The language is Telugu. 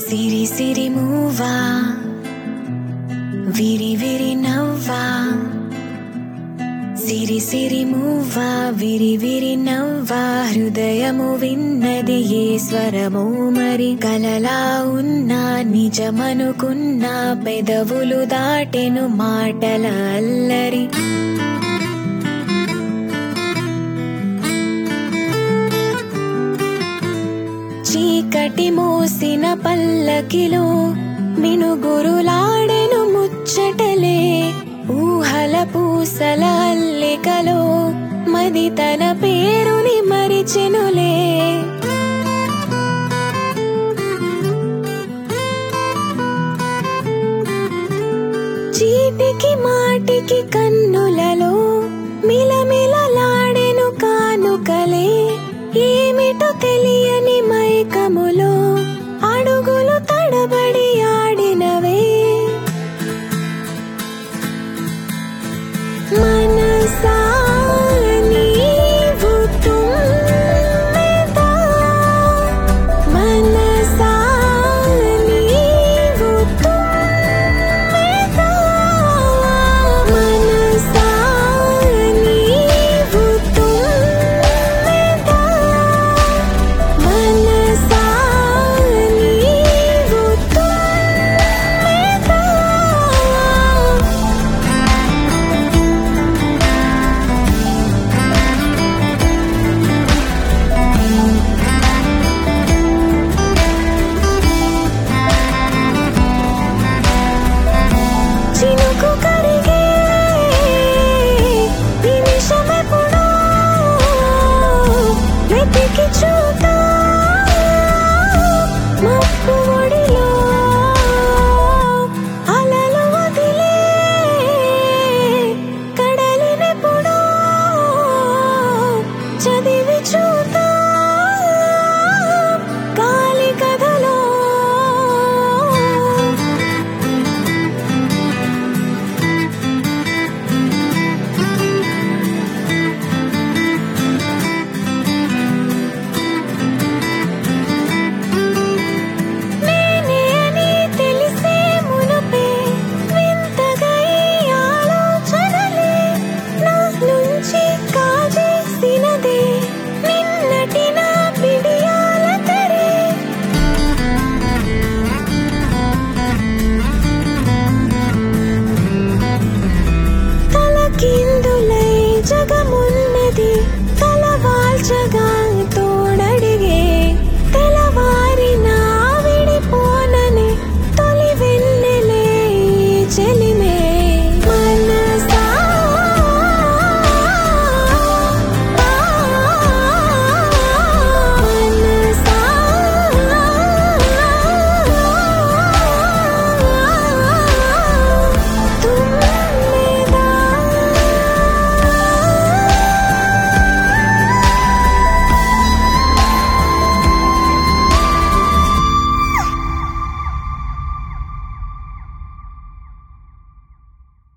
సిరి సిరి మూవా విరి విరి నవ్వా సిరి సిరి మూవా విరి విరి నవ్వా హృదయము విన్నది ఏ స్వరమో మరి కలలా ఉన్నా నిజమనుకున్నా పెదవులు దాటెను మాటల అల్లరి చీకటి మోసిన పల్లకిలో మినుగురులాడెను ముచ్చటలే ఊహల పూసల అల్లికలో మది తన పేరుని మరిచెనులే చీటికి మాటికి కన్నులలో మిలమిలలాడెను కానుకలే ఏమిటో తెలియని మైకము